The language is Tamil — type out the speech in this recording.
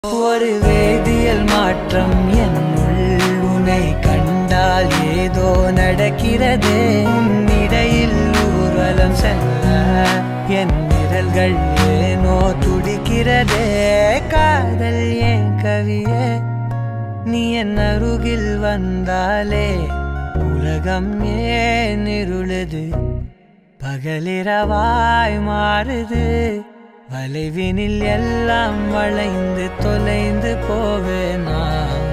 ஒரு வேதியியல் மாற்றம் என்னுள் உன்னை கண்டால் ஏதோ நடக்கிறது இடையில் ஊர்வலம் செல்ல என் விரல்கள் ஏனோ துடிக்கிறதே காதல் ஏன் கவியே நீ என் அருகில் வந்தாலே உலகம் ஏன் இருளுது பகலிரவாய் மாறுது வளைவினில் எல்லாம் வளைந்து தொலைந்து போவேனா